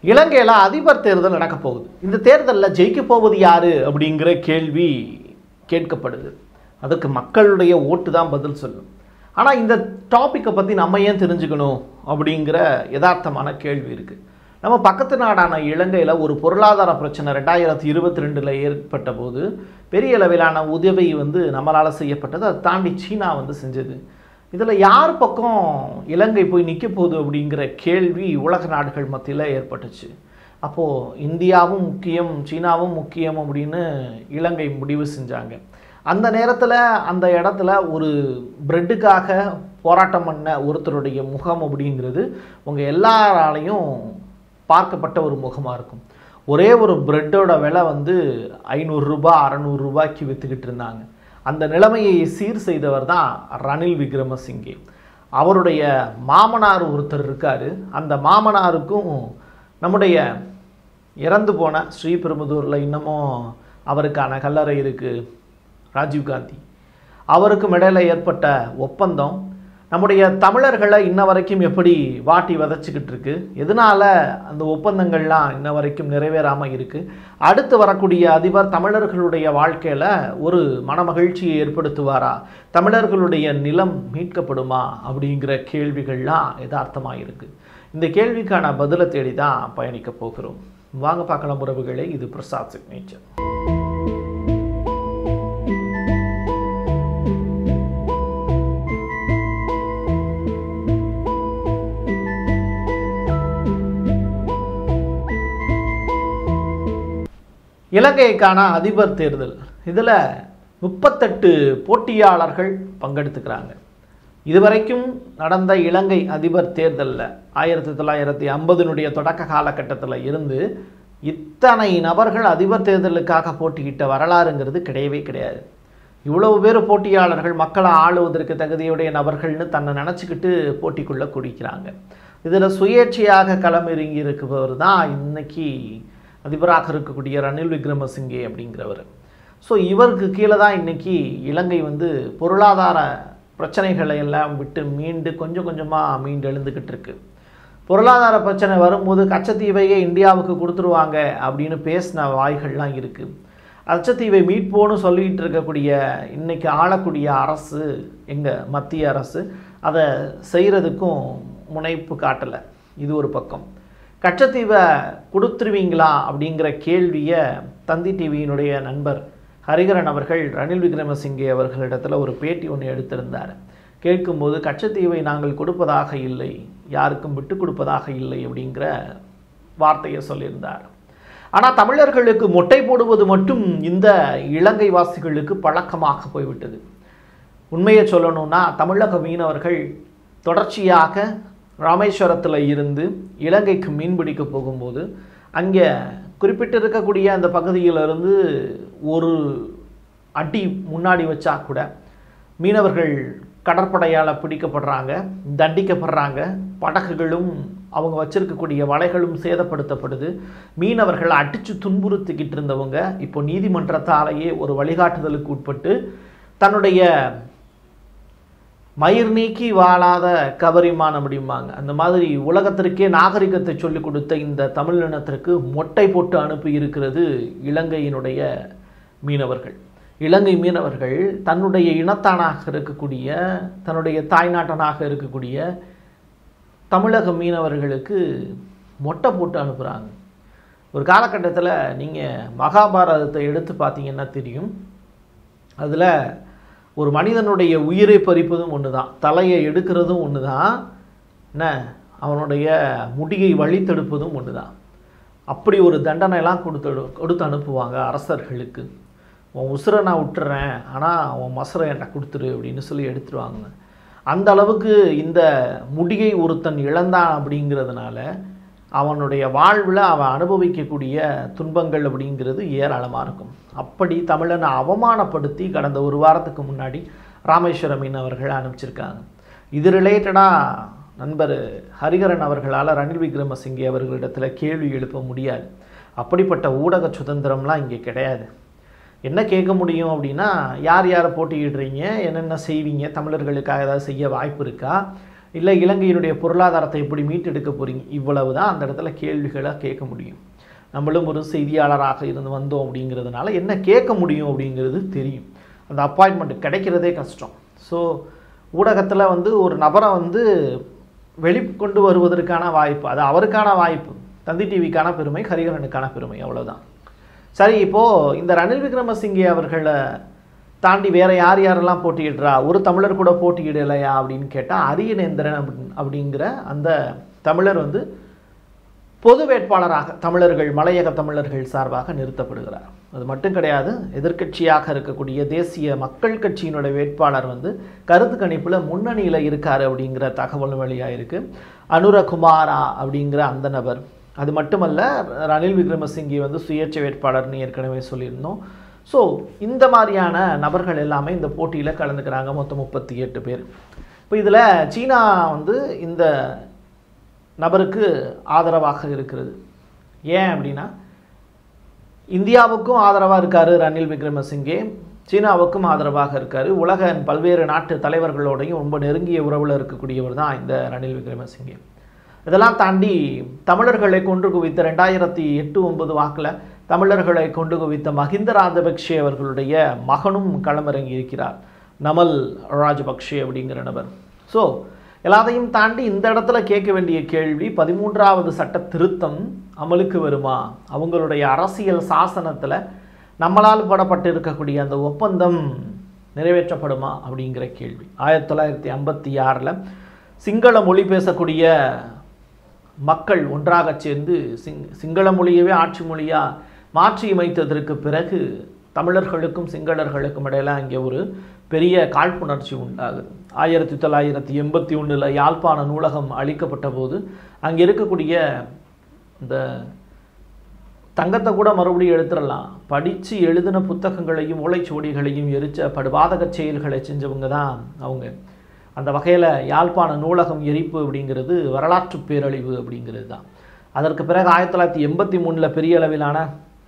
இலங்கையில் அதிபர் தேர்தல் நடக்க போகுது இந்த தேர்தலில் ஜெயிக்க போவது யாரு அப்படிங்கிற கேள்வி கேட்கப்படுது அதுக்கு மக்களுடைய ஓட்டு தான் பதில் சொல்லும் ஆனால் இந்த டாப்பிக்கை பற்றி நம்ம ஏன் தெரிஞ்சுக்கணும் அப்படிங்கிற யதார்த்தமான கேள்வி இருக்குது நம்ம பக்கத்து நாடான இலங்கையில் ஒரு பொருளாதார பிரச்சனை ரெண்டாயிரத்தி இருபத்தி ரெண்டில் ஏற்பட்ட போது பெரிய அளவிலான உதவி வந்து நம்மளால் செய்யப்பட்டது அதை தாண்டி சீனா வந்து செஞ்சது இதில் யார் பக்கம் இலங்கை போய் நிற்க போகுது அப்படிங்கிற கேள்வி உலக நாடுகள் மத்தியில் ஏற்பட்டுச்சு அப்போது இந்தியாவும் முக்கியம் சீனாவும் முக்கியம் அப்படின்னு இலங்கை முடிவு செஞ்சாங்க அந்த நேரத்தில் அந்த இடத்துல ஒரு பிரெட்டுக்காக போராட்டம் பண்ண ஒருத்தருடைய முகம் அப்படிங்கிறது உங்கள் எல்லாராலையும் பார்க்கப்பட்ட ஒரு முகமாக இருக்கும் ஒரே ஒரு பிரெட்டோட விலை வந்து ஐநூறுரூபா அறநூறுரூபாய்க்கு விற்றுக்கிட்டு இருந்தாங்க அந்த நிலைமையை சீர் செய்தவர் தான் ரணில் விக்ரமசிங்கே அவருடைய மாமனார் ஒருத்தர் இருக்கார் அந்த மாமனாருக்கும் நம்முடைய இறந்து போன ஸ்ரீபெரும்புதூரில் இன்னமும் அவருக்கான கல்லறை இருக்குது ராஜீவ்காந்தி அவருக்கும் இடையில ஏற்பட்ட ஒப்பந்தம் நம்முடைய தமிழர்களை இன்ன வரைக்கும் எப்படி வாட்டி வதச்சிக்கிட்டு இருக்கு எதனால அந்த ஒப்பந்தங்கள்லாம் இன்ன வரைக்கும் நிறைவேறாமல் இருக்கு அடுத்து வரக்கூடிய அதிபர் தமிழர்களுடைய வாழ்க்கையில் ஒரு மனமகிழ்ச்சியை ஏற்படுத்துவாரா தமிழர்களுடைய நிலம் மீட்கப்படுமா அப்படிங்கிற கேள்விகள்லாம் யதார்த்தமாக இருக்கு இந்த கேள்விக்கான பதிலை தேடி தான் பயணிக்க போகிறோம் வாங்க பார்க்கலாம் உறவுகளே இது பிரசாத் சிக்னேச்சர் இலங்கைக்கான அதிபர் தேர்தல் இதில் முப்பத்தெட்டு போட்டியாளர்கள் பங்கெடுத்துக்கிறாங்க இதுவரைக்கும் நடந்த இலங்கை அதிபர் தேர்தலில் ஆயிரத்தி தொள்ளாயிரத்தி ஐம்பதினுடைய தொடக்க காலகட்டத்தில் இருந்து இத்தனை நபர்கள் அதிபர் தேர்தலுக்காக போட்டியிட்ட வரலாறுங்கிறது கிடையவே கிடையாது இவ்வளவு பேர் போட்டியாளர்கள் மக்களை ஆளுவதற்கு தகுதியுடைய நபர்கள்னு தன்னை நினச்சிக்கிட்டு போட்டிக்குள்ளே குடிக்கிறாங்க இதில் சுயேட்சையாக களமிறங்கி இருக்கிறவர் தான் இன்னைக்கு அதிபராக இருக்கக்கூடிய ரணில் விக்ரமசிங்கே அப்படிங்கிறவர் ஸோ இவருக்கு கீழே தான் இன்னைக்கு இலங்கை வந்து பொருளாதார பிரச்சனைகளை எல்லாம் விட்டு மீண்டு கொஞ்சம் கொஞ்சமாக மீண்டு எழுந்துக்கிட்டு இருக்கு பொருளாதார பிரச்சனை வரும்போது கச்சத்தீவையே இந்தியாவுக்கு கொடுத்துருவாங்க அப்படின்னு பேசின வாய்கள்லாம் இருக்குது கச்சத்தீவை மீட்போன்னு சொல்லிட்டு இருக்கக்கூடிய இன்னைக்கு ஆளக்கூடிய அரசு எங்கள் மத்திய அரசு அதை செய்கிறதுக்கும் முனைப்பு காட்டலை இது ஒரு பக்கம் கச்சத்தீவை கொடுத்துருவீங்களா அப்படிங்கிற கேள்வியை தந்தி டிவியினுடைய நண்பர் ஹரிகரன் அவர்கள் ரணில் விக்ரமசிங்கே அவர்களிடத்தில் ஒரு பேட்டி ஒன்று எடுத்திருந்தார் கேட்கும்போது கச்சத்தீவை நாங்கள் கொடுப்பதாக இல்லை யாருக்கும் விட்டு கொடுப்பதாக இல்லை அப்படிங்கிற வார்த்தையை சொல்லியிருந்தார் ஆனால் தமிழர்களுக்கு மொட்டை போடுவது மட்டும் இந்த இலங்கை வாசிகளுக்கு பழக்கமாக போய்விட்டது உண்மையை சொல்லணும்னா தமிழக மீனவர்கள் தொடர்ச்சியாக ராமேஸ்வரத்தில் இருந்து இலங்கைக்கு மீன்பிடிக்க போகும்போது அங்கே குறிப்பிட்டு இருக்கக்கூடிய அந்த பகுதியிலிருந்து ஒரு அடி முன்னாடி வச்சா கூட மீனவர்கள் கடற்படையால் பிடிக்கப்படுறாங்க தண்டிக்கப்படுறாங்க படகுகளும் அவங்க வச்சிருக்கக்கூடிய வலைகளும் சேதப்படுத்தப்படுது மீனவர்கள் அடித்து துன்புறுத்திக்கிட்டு இருந்தவங்க இப்போ நீதிமன்றத்தாலேயே ஒரு வழிகாட்டுதலுக்கு உட்பட்டு தன்னுடைய மயிர் நீக்கி வாழாத கவரிமான் அப்படிம்பாங்க அந்த மாதிரி உலகத்திற்கே நாகரிகத்தை சொல்லிக் கொடுத்த இந்த தமிழினத்திற்கு மொட்டை போட்டு அனுப்பி இருக்கிறது இலங்கையினுடைய மீனவர்கள் இலங்கை மீனவர்கள் தன்னுடைய இனத்தானாக இருக்கக்கூடிய தன்னுடைய தாய்நாட்டனாக இருக்கக்கூடிய தமிழக மீனவர்களுக்கு மொட்டை போட்டு அனுப்புகிறாங்க ஒரு காலகட்டத்தில் நீங்கள் மகாபாரதத்தை எடுத்து பார்த்தீங்கன்னா தெரியும் அதில் ஒரு மனிதனுடைய உயிரை பறிப்பதும் ஒன்று தான் தலையை எடுக்கிறதும் ஒன்று தான் என்ன அவனுடைய முடியை வழித்தெடுப்பதும் ஒன்று தான் அப்படி ஒரு தண்டனைலாம் கொடுத்து கொடுத்து அனுப்புவாங்க அரசர்களுக்கு உன் உசுரை நான் விட்டுறேன் ஆனால் உன் மசுரை என்கிட்ட கொடுத்துரு அப்படின்னு சொல்லி எடுத்துருவாங்க அந்த அளவுக்கு இந்த முடியை ஒருத்தன் இழந்தான் அப்படிங்கிறதுனால அவனுடைய வாழ்வில் அவன் அனுபவிக்கக்கூடிய துன்பங்கள் அப்படிங்கிறது ஏராளமாக இருக்கும் அப்படி தமிழனை அவமானப்படுத்தி கடந்த ஒரு வாரத்துக்கு முன்னாடி ராமேஸ்வர மீனவர்கள் அனுப்பிச்சிருக்காங்க இது ரிலேட்டடாக நண்பர் ஹரிகரன் அவர்களால் ரணில் விக்ரமசிங்கே அவர்களிடத்தில் கேள்வி எழுப்ப முடியாது அப்படிப்பட்ட ஊடக சுதந்திரம்லாம் இங்கே கிடையாது என்ன கேட்க முடியும் அப்படின்னா யார் யாரை போட்டியிடுறீங்க என்னென்ன செய்வீங்க தமிழர்களுக்காக ஏதாவது செய்ய வாய்ப்பு இருக்கா இல்லை இலங்கையினுடைய பொருளாதாரத்தை எப்படி மீட்டெடுக்க போறீங்க இவ்வளவு தான் அந்த இடத்துல கேள்விகளை கேட்க முடியும் நம்மளும் ஒரு செய்தியாளராக இருந்து வந்தோம் அப்படிங்கிறதுனால என்ன கேட்க முடியும் அப்படிங்கிறது தெரியும் அந்த அப்பாயின்மெண்ட் கிடைக்கிறதே கஷ்டம் ஸோ ஊடகத்தில் வந்து ஒரு நபரை வந்து வெளிக்கொண்டு வருவதற்கான வாய்ப்பு அது அவருக்கான வாய்ப்பு தந்தி டிவிக்கான பெருமை ஹரிகரனுக்கான பெருமை அவ்வளவுதான் சரி இப்போது இந்த ரணில் விக்ரமசிங்கே அவர்களை தாண்டி வேற யார் யாரெல்லாம் போட்டியிடுறா ஒரு தமிழர் கூட போட்டியிடலையா அப்படின்னு கேட்டால் அரியநேந்திரன் அப்படி- அப்படிங்கிற அந்த தமிழர் வந்து பொது வேட்பாளராக தமிழர்கள் மலையக தமிழர்கள் சார்பாக நிறுத்தப்படுகிறார் அது மட்டும் கிடையாது எதிர்க்கட்சியாக இருக்கக்கூடிய தேசிய மக்கள் கட்சியினுடைய வேட்பாளர் வந்து கருத்து கணிப்பில் முன்னணியில் இருக்கார் அப்படிங்கிற தகவலும் வெளியாக இருக்கு அனுரகுமாரா அப்படிங்கிற அந்த நபர் அது மட்டுமல்ல ரணில் விக்ரமசிங்கே வந்து சுயேட்சை வேட்பாளர்னு ஏற்கனவே சொல்லியிருந்தோம் ஸோ இந்த மாதிரியான நபர்கள் எல்லாமே இந்த போட்டியில் கலந்துக்கிறாங்க மொத்தம் முப்பத்தி எட்டு பேர் இப்போ இதில் சீனா வந்து இந்த நபருக்கு ஆதரவாக இருக்கிறது ஏன் அப்படின்னா இந்தியாவுக்கும் ஆதரவாக இருக்காரு ரணில் விக்ரமசிங்கே சீனாவுக்கும் ஆதரவாக இருக்காரு உலக பல்வேறு நாட்டு தலைவர்களோடையும் ரொம்ப நெருங்கிய உறவில் இருக்கக்கூடியவர் தான் இந்த ரணில் விக்ரமசிங்கே இதெல்லாம் தாண்டி தமிழர்களை கொண்டு குவித்த ரெண்டாயிரத்தி எட்டு ஒன்பது வாக்கில் தமிழர்களை கொண்டு குவித்த மஹிந்த ராஜபக்ஷே அவர்களுடைய மகனும் களமிறங்கி இருக்கிறார் நமல் ராஜபக்ஷே அப்படிங்கிற நபர் ஸோ எல்லாத்தையும் தாண்டி இந்த இடத்துல கேட்க வேண்டிய கேள்வி பதிமூன்றாவது சட்ட திருத்தம் அமலுக்கு வருமா அவங்களுடைய அரசியல் சாசனத்தில் நம்மளால் போடப்பட்டு இருக்கக்கூடிய அந்த ஒப்பந்தம் நிறைவேற்றப்படுமா அப்படிங்கிற கேள்வி ஆயிரத்தி தொள்ளாயிரத்தி ஐம்பத்தி ஆறில் சிங்கள மொழி பேசக்கூடிய மக்கள் ஒன்றாக சேர்ந்து சிங் சிங்கள மொழியவே ஆட்சி மொழியாக மாற்றி அமைத்ததற்கு பிறகு தமிழர்களுக்கும் சிங்களர்களுக்கும் இடையில அங்கே ஒரு பெரிய காழ்ப்புணர்ச்சி உண்டாகுது ஆயிரத்தி தொள்ளாயிரத்தி எண்பத்தி ஒன்றில் யாழ்ப்பாண நூலகம் அழிக்கப்பட்ட போது அங்கே இருக்கக்கூடிய இந்த தங்கத்தை கூட மறுபடியும் எடுத்துடலாம் படித்து எழுதின புத்தகங்களையும் ஓலைச்சுவடிகளையும் எரிச்ச படுபாதக செயல்களை செஞ்சவங்க தான் அவங்க அந்த வகையில் யாழ்ப்பாண நூலகம் எரிப்பு அப்படிங்கிறது வரலாற்று பேரழிவு அப்படிங்கிறது தான் அதற்கு பிறகு ஆயிரத்தி தொள்ளாயிரத்தி எண்பத்தி மூணில் பெரிய அளவிலான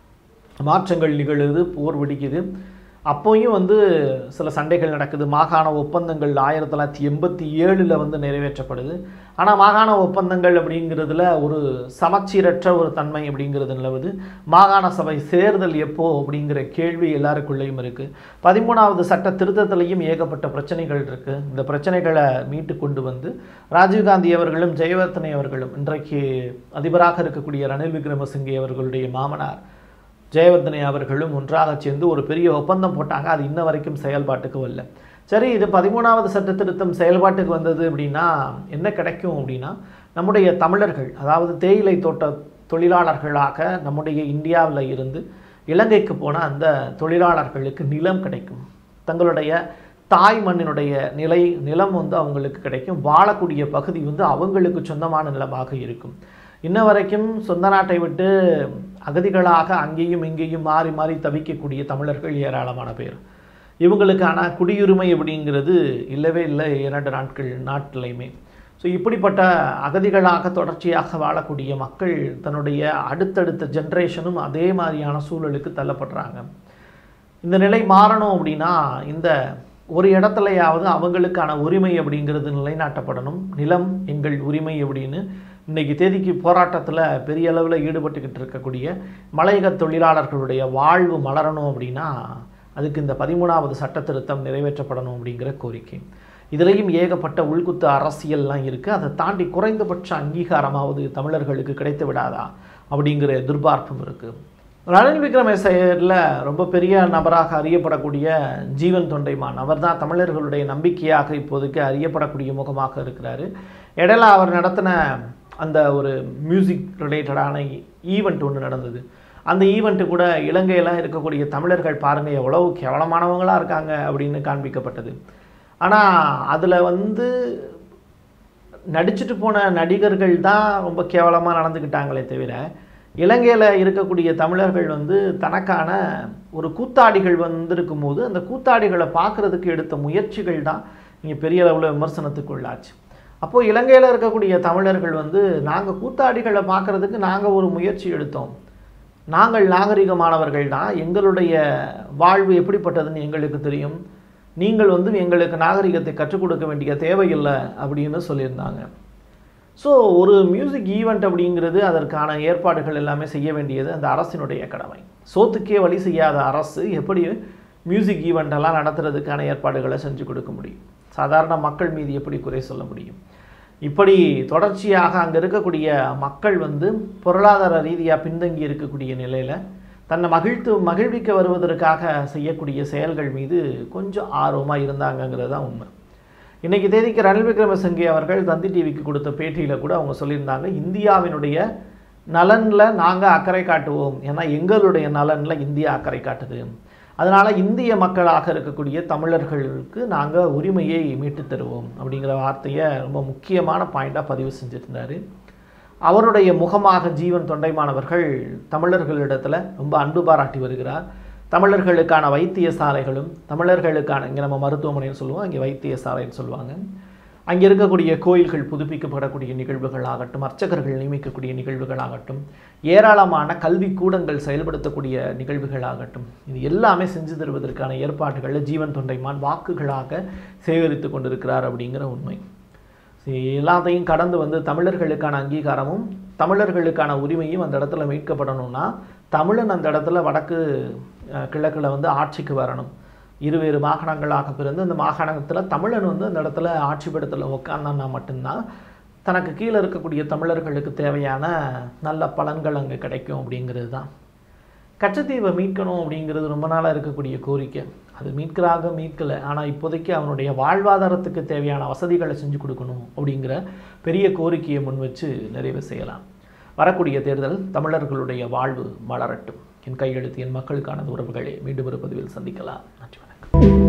மாற்றங்கள் நிகழுது போர் வெடிக்குது அப்போயும் வந்து சில சண்டைகள் நடக்குது மாகாண ஒப்பந்தங்கள் ஆயிரத்தி தொள்ளாயிரத்தி எண்பத்தி ஏழில் வந்து நிறைவேற்றப்படுது ஆனால் மாகாண ஒப்பந்தங்கள் அப்படிங்கிறதுல ஒரு சமச்சீரற்ற ஒரு தன்மை அப்படிங்கிறது நிலவுது மாகாண சபை தேர்தல் எப்போ அப்படிங்கிற கேள்வி எல்லாருக்குள்ளேயும் இருக்குது பதிமூணாவது சட்ட திருத்தத்திலையும் ஏகப்பட்ட பிரச்சனைகள் இருக்குது இந்த பிரச்சனைகளை மீட்டு கொண்டு வந்து ராஜீவ்காந்தி அவர்களும் ஜெயவர்த்தனை அவர்களும் இன்றைக்கு அதிபராக இருக்கக்கூடிய ரணில் விக்ரமசிங்கே அவர்களுடைய மாமனார் ஜெயவர்தனை அவர்களும் ஒன்றாக சேர்ந்து ஒரு பெரிய ஒப்பந்தம் போட்டாங்க அது இன்ன வரைக்கும் செயல்பாட்டுக்கு வரல சரி இது பதிமூணாவது சட்ட திருத்தம் செயல்பாட்டுக்கு வந்தது அப்படின்னா என்ன கிடைக்கும் அப்படின்னா நம்முடைய தமிழர்கள் அதாவது தேயிலை தோட்ட தொழிலாளர்களாக நம்முடைய இந்தியாவில் இருந்து இலங்கைக்கு போன அந்த தொழிலாளர்களுக்கு நிலம் கிடைக்கும் தங்களுடைய தாய் மண்ணினுடைய நிலை நிலம் வந்து அவங்களுக்கு கிடைக்கும் வாழக்கூடிய பகுதி வந்து அவங்களுக்கு சொந்தமான நிலமாக இருக்கும் இன்ன வரைக்கும் சொந்த நாட்டை விட்டு அகதிகளாக அங்கேயும் இங்கேயும் மாறி மாறி தவிக்கக்கூடிய தமிழர்கள் ஏராளமான பேர் இவங்களுக்கான குடியுரிமை அப்படிங்கிறது இல்லவே இல்லை இரண்டு நாட்கள் நாட்டிலையுமே ஸோ இப்படிப்பட்ட அகதிகளாக தொடர்ச்சியாக வாழக்கூடிய மக்கள் தன்னுடைய அடுத்தடுத்த ஜென்ரேஷனும் அதே மாதிரியான சூழலுக்கு தள்ளப்படுறாங்க இந்த நிலை மாறணும் அப்படின்னா இந்த ஒரு இடத்துலையாவது அவங்களுக்கான உரிமை அப்படிங்கிறது நிலைநாட்டப்படணும் நிலம் எங்கள் உரிமை அப்படின்னு இன்னைக்கு தேதிக்கு போராட்டத்தில் பெரிய அளவில் ஈடுபட்டுக்கிட்டு இருக்கக்கூடிய மலையக தொழிலாளர்களுடைய வாழ்வு மலரணும் அப்படின்னா அதுக்கு இந்த பதிமூணாவது சட்ட திருத்தம் நிறைவேற்றப்படணும் அப்படிங்கிற கோரிக்கை இதுலேயும் ஏகப்பட்ட உள்குத்து அரசியல்லாம் இருக்குது அதை தாண்டி குறைந்தபட்ச அங்கீகாரமாவது தமிழர்களுக்கு கிடைத்து விடாதா அப்படிங்கிற எதிர்பார்ப்பும் இருக்குது ரணில் விக்ரமேசையரில் ரொம்ப பெரிய நபராக அறியப்படக்கூடிய ஜீவன் தொண்டைமான் அவர் தான் தமிழர்களுடைய நம்பிக்கையாக இப்போதைக்கு அறியப்படக்கூடிய முகமாக இருக்கிறாரு இடையில அவர் நடத்தின அந்த ஒரு மியூசிக் ரிலேட்டடான ஈவெண்ட் ஒன்று நடந்தது அந்த ஈவெண்ட்டு கூட இலங்கையெல்லாம் இருக்கக்கூடிய தமிழர்கள் பாருங்கள் எவ்வளவு கேவலமானவங்களாக இருக்காங்க அப்படின்னு காண்பிக்கப்பட்டது ஆனால் அதில் வந்து நடிச்சுட்டு போன நடிகர்கள் தான் ரொம்ப கேவலமாக நடந்துக்கிட்டாங்களே தவிர இலங்கையில் இருக்கக்கூடிய தமிழர்கள் வந்து தனக்கான ஒரு கூத்தாடிகள் வந்திருக்கும் போது அந்த கூத்தாடிகளை பார்க்குறதுக்கு எடுத்த முயற்சிகள் தான் இங்கே பெரிய அளவில் விமர்சனத்துக்கு உள்ளாச்சு அப்போது இலங்கையில் இருக்கக்கூடிய தமிழர்கள் வந்து நாங்கள் கூத்தாடிகளை பார்க்குறதுக்கு நாங்கள் ஒரு முயற்சி எடுத்தோம் நாங்கள் நாகரிகமானவர்கள் தான் எங்களுடைய வாழ்வு எப்படிப்பட்டதுன்னு எங்களுக்கு தெரியும் நீங்கள் வந்து எங்களுக்கு நாகரிகத்தை கற்றுக் கொடுக்க வேண்டிய தேவையில்லை அப்படின்னு சொல்லியிருந்தாங்க ஸோ ஒரு மியூசிக் ஈவெண்ட் அப்படிங்கிறது அதற்கான ஏற்பாடுகள் எல்லாமே செய்ய வேண்டியது அந்த அரசினுடைய கடமை சோத்துக்கே வழி செய்யாத அரசு எப்படி மியூசிக் ஈவெண்ட் எல்லாம் நடத்துறதுக்கான ஏற்பாடுகளை செஞ்சு கொடுக்க முடியும் சாதாரண மக்கள் மீது எப்படி குறை சொல்ல முடியும் இப்படி தொடர்ச்சியாக அங்கே இருக்கக்கூடிய மக்கள் வந்து பொருளாதார ரீதியாக பின்தங்கி இருக்கக்கூடிய நிலையில் தன்னை மகிழ்த்து மகிழ்விக்க வருவதற்காக செய்யக்கூடிய செயல்கள் மீது கொஞ்சம் ஆர்வமாக இருந்தாங்கங்கிறது தான் உண்மை இன்னைக்கு தேதிக்கு ரணில் விக்ரமசிங்கே அவர்கள் தந்தி டிவிக்கு கொடுத்த பேட்டியில் கூட அவங்க சொல்லியிருந்தாங்க இந்தியாவினுடைய நலனில் நாங்கள் அக்கறை காட்டுவோம் ஏன்னா எங்களுடைய நலனில் இந்தியா அக்கறை காட்டுது அதனால் இந்திய மக்களாக இருக்கக்கூடிய தமிழர்களுக்கு நாங்கள் உரிமையை மீட்டு தருவோம் அப்படிங்கிற வார்த்தையை ரொம்ப முக்கியமான பாயிண்டாக பதிவு செஞ்சுருந்தார் அவருடைய முகமாக ஜீவன் தொண்டைமானவர்கள் தமிழர்களிடத்தில் ரொம்ப அன்பு பாராட்டி வருகிறார் தமிழர்களுக்கான வைத்தியசாலைகளும் தமிழர்களுக்கான இங்கே நம்ம மருத்துவமனைன்னு சொல்லுவோம் அங்கே வைத்தியசாலைன்னு சொல்லுவாங்க அங்கே இருக்கக்கூடிய கோயில்கள் புதுப்பிக்கப்படக்கூடிய நிகழ்வுகள் ஆகட்டும் அர்ச்சகர்கள் நியமிக்கக்கூடிய நிகழ்வுகள் ஆகட்டும் ஏராளமான கல்வி கூடங்கள் செயல்படுத்தக்கூடிய நிகழ்வுகள் ஆகட்டும் இது எல்லாமே செஞ்சு தருவதற்கான ஏற்பாடுகளில் ஜீவன் தொண்டைமான் வாக்குகளாக சேகரித்து கொண்டிருக்கிறார் அப்படிங்கிற உண்மை சரி, எல்லாத்தையும் கடந்து வந்து தமிழர்களுக்கான அங்கீகாரமும் தமிழர்களுக்கான உரிமையும் அந்த இடத்துல மீட்கப்படணும்னா தமிழன் அந்த இடத்துல வடக்கு அஹ், கிழக்குல வந்து ஆட்சிக்கு வரணும் இருவேறு மாகாணங்களாக பிறந்து அந்த மாகாணத்தில் தமிழன் வந்து அந்த இடத்துல ஆட்சி படத்தில் உட்காந்தான்னா மட்டும்தான் தனக்கு கீழே இருக்கக்கூடிய தமிழர்களுக்கு தேவையான நல்ல பலன்கள் அங்கே கிடைக்கும் அப்படிங்கிறது தான் கச்சத்தீவை மீட்கணும் அப்படிங்கிறது ரொம்ப நாளாக இருக்கக்கூடிய கோரிக்கை அது மீட்கிறாக மீட்கலை ஆனால் இப்போதைக்கு அவனுடைய வாழ்வாதாரத்துக்கு தேவையான வசதிகளை செஞ்சு கொடுக்கணும் அப்படிங்கிற பெரிய கோரிக்கையை முன் வச்சு நிறைவு செய்யலாம் வரக்கூடிய தேர்தல் தமிழர்களுடைய வாழ்வு மலரட்டும் என் கையெழுத்து என் மக்களுக்கான உறவுகளை மீண்டும் ஒரு பதிவில் சந்திக்கலாம் நன்றி வணக்கம்